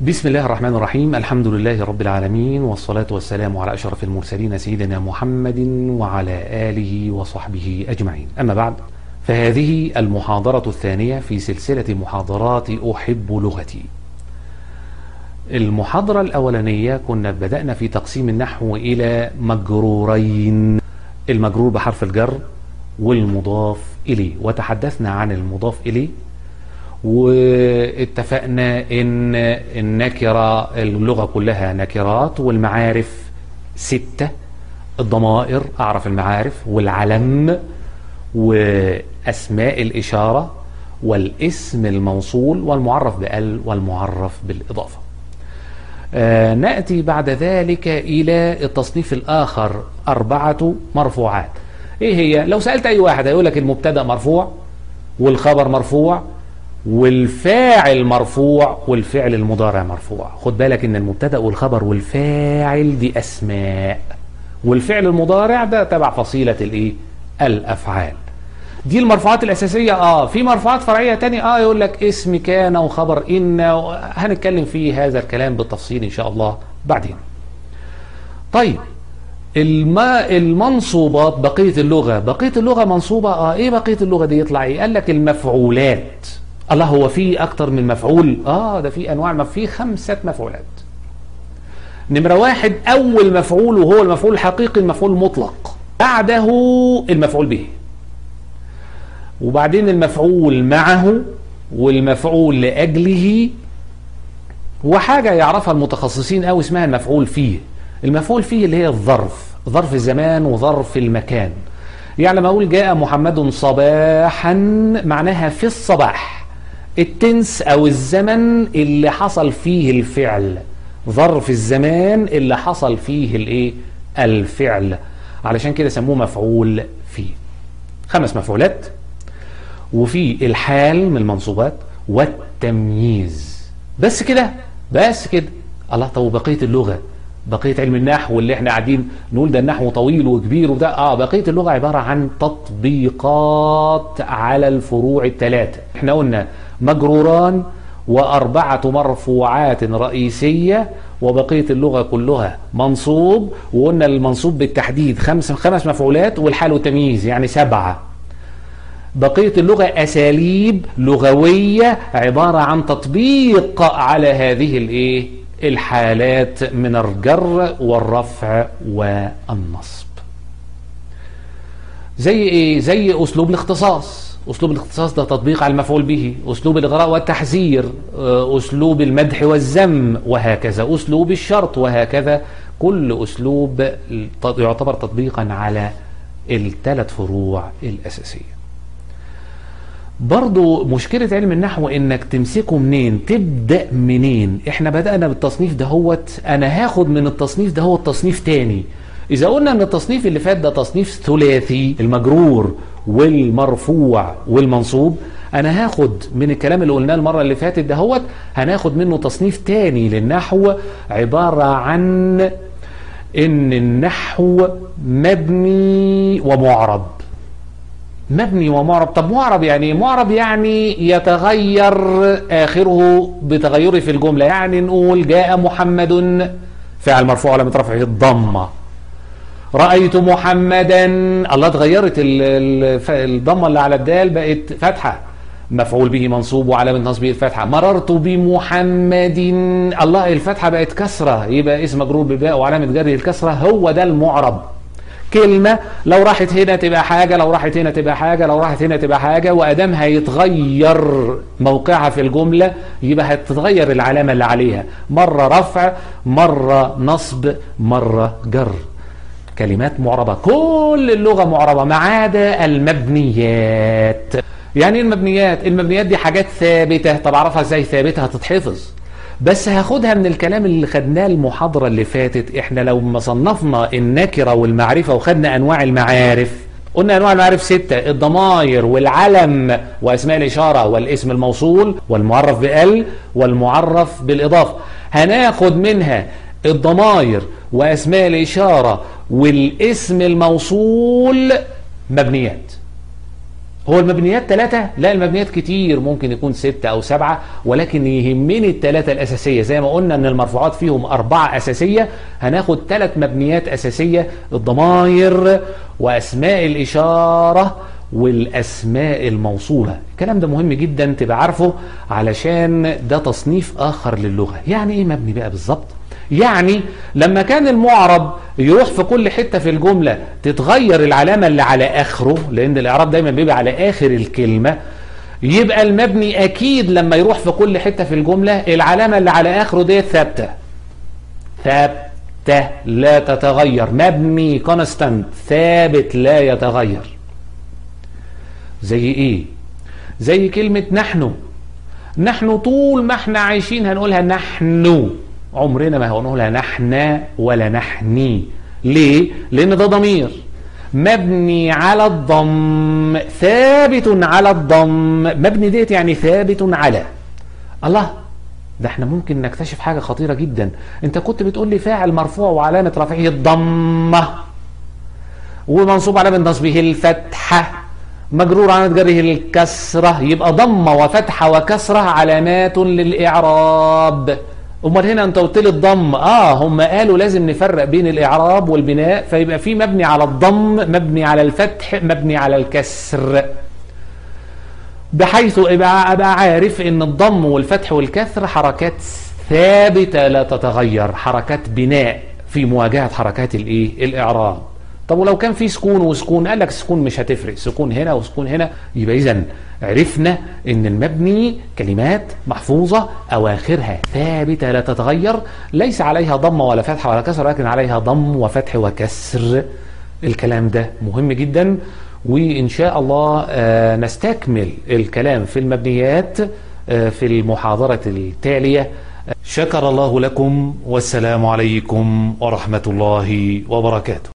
بسم الله الرحمن الرحيم الحمد لله رب العالمين والصلاة والسلام على أشرف المرسلين سيدنا محمد وعلى آله وصحبه أجمعين أما بعد فهذه المحاضرة الثانية في سلسلة محاضرات أحب لغتي المحاضرة الأولانية كنا بدأنا في تقسيم النحو إلى مجرورين المجرور بحرف الجر والمضاف إليه وتحدثنا عن المضاف إليه واتفقنا ان النكرة اللغة كلها نكرات والمعارف ستة الضمائر اعرف المعارف والعلم واسماء الاشارة والاسم الموصول والمعرف بال والمعرف بالاضافة آه نأتي بعد ذلك الى التصنيف الاخر اربعة مرفوعات ايه هي لو سألت اي واحد هيقول لك المبتدأ مرفوع والخبر مرفوع والفاعل مرفوع والفعل المضارع مرفوع خد بالك ان المبتدا والخبر والفاعل دي اسماء والفعل المضارع ده تبع فصيله الايه الافعال دي المرفوعات الاساسيه اه في مرفوعات فرعيه تانية اه يقول لك اسم كان وخبر ان هنتكلم في هذا الكلام بالتفصيل ان شاء الله بعدين طيب الما المنصوبات بقيه اللغه بقيه اللغه منصوبه اه ايه بقيه اللغه دي يطلع ايه قال لك المفعولات الله هو في اكتر من مفعول اه ده في انواع في خمسة مفعولات نمرة واحد اول مفعول وهو المفعول الحقيقي المفعول المطلق بعده المفعول به وبعدين المفعول معه والمفعول لاجله وحاجة يعرفها المتخصصين قوي اسمها المفعول فيه المفعول فيه اللي هي الظرف ظرف الزمان وظرف المكان يعني لما اقول جاء محمد صباحا معناها في الصباح التنس او الزمن اللي حصل فيه الفعل ظرف الزمان اللي حصل فيه الايه الفعل علشان كده سموه مفعول فيه خمس مفعولات وفي الحال من المنصوبات والتمييز بس كده بس كده الله طب بقيه اللغه بقيه علم النحو اللي احنا قاعدين نقول ده النحو طويل وكبير وده اه بقيه اللغه عباره عن تطبيقات على الفروع الثلاثه احنا قلنا مجروران وأربعة مرفوعات رئيسية وبقية اللغة كلها منصوب وقلنا المنصوب بالتحديد خمس خمس مفعولات والحال والتمييز يعني سبعة بقية اللغة أساليب لغوية عبارة عن تطبيق على هذه الإيه الحالات من الجر والرفع والنصب زي إيه زي أسلوب الاختصاص أسلوب الاختصاص ده تطبيق على المفعول به أسلوب الإغراء والتحذير أسلوب المدح والذم وهكذا أسلوب الشرط وهكذا كل أسلوب يعتبر تطبيقا على الثلاث فروع الأساسية برضو مشكلة علم النحو انك تمسكه منين تبدأ منين احنا بدأنا بالتصنيف دهوت انا هاخد من التصنيف دهوت تصنيف تاني اذا قلنا ان التصنيف اللي فات ده تصنيف ثلاثي المجرور والمرفوع والمنصوب انا هاخد من الكلام اللي قلناه المره اللي فاتت دهوت هناخد منه تصنيف تاني للنحو عباره عن ان النحو مبني ومعرب مبني ومعرب طب معرب يعني معرب يعني يتغير اخره بتغيره في الجمله يعني نقول جاء محمد فعل مرفوع على رفعه الضمه رأيت محمدا الله اتغيرت الضمة اللي على الدال بقت فتحة مفعول به منصوب وعلامة نصبه الفتحة مررت بمحمد الله الفتحة بقت كسرة يبقى اسم مجرور بباء وعلامة جره الكسرة هو ده المعرب كلمة لو راحت هنا تبقى حاجة لو راحت هنا تبقى حاجة لو راحت هنا تبقى حاجة وأدام هيتغير موقعها في الجملة يبقى هتتغير العلامة اللي عليها مرة رفع مرة نصب مرة جر كلمات معربة كل اللغة معربة ما عدا المبنيات يعني المبنيات المبنيات دي حاجات ثابتة طب اعرفها ازاي ثابتة هتتحفظ بس هاخدها من الكلام اللي خدناه المحاضرة اللي فاتت احنا لو ما صنفنا النكرة والمعرفة وخدنا انواع المعارف قلنا انواع المعارف ستة الضمائر والعلم واسماء الاشارة والاسم الموصول والمعرف بال والمعرف بالاضافة هناخد منها الضمائر واسماء الاشاره والاسم الموصول مبنيات هو المبنيات ثلاثة؟ لا المبنيات كتير ممكن يكون ستة أو سبعة ولكن يهمني الثلاثة الأساسية زي ما قلنا أن المرفوعات فيهم أربعة أساسية هناخد ثلاث مبنيات أساسية الضمائر وأسماء الإشارة والأسماء الموصولة الكلام ده مهم جدا تبقى عارفه علشان ده تصنيف آخر للغة يعني إيه مبني بقى بالظبط؟ يعني لما كان المعرب يروح في كل حتة في الجملة تتغير العلامة اللي على آخره لأن الإعراب دايما بيبقى على آخر الكلمة يبقى المبني أكيد لما يروح في كل حتة في الجملة العلامة اللي على آخره ديت ثابتة ثابتة لا تتغير مبني كونستانت ثابت لا يتغير زي إيه؟ زي كلمة نحن نحن طول ما احنا عايشين هنقولها نحن عمرنا ما هنقولها نحن ولا نحني ليه؟ لأن ده ضمير مبني على الضم ثابت على الضم مبني ديت يعني ثابت على الله ده احنا ممكن نكتشف حاجة خطيرة جدا انت كنت بتقول لي فاعل مرفوع وعلامة رفعه الضمة ومنصوب علامة نصبه الفتحة مجرور علامة جره الكسرة يبقى ضمة وفتحة وكسرة علامات للإعراب امال هنا انت قلت لي الضم اه هم قالوا لازم نفرق بين الاعراب والبناء فيبقى في مبني على الضم مبني على الفتح مبني على الكسر بحيث ابقى ابقى عارف ان الضم والفتح والكسر حركات ثابته لا تتغير حركات بناء في مواجهه حركات الايه الاعراب طب ولو كان في سكون وسكون قال لك سكون مش هتفرق سكون هنا وسكون هنا يبقى اذا عرفنا ان المبني كلمات محفوظة اواخرها ثابتة لا تتغير ليس عليها ضم ولا فتح ولا كسر ولكن عليها ضم وفتح وكسر الكلام ده مهم جدا وان شاء الله نستكمل الكلام في المبنيات في المحاضرة التالية شكر الله لكم والسلام عليكم ورحمة الله وبركاته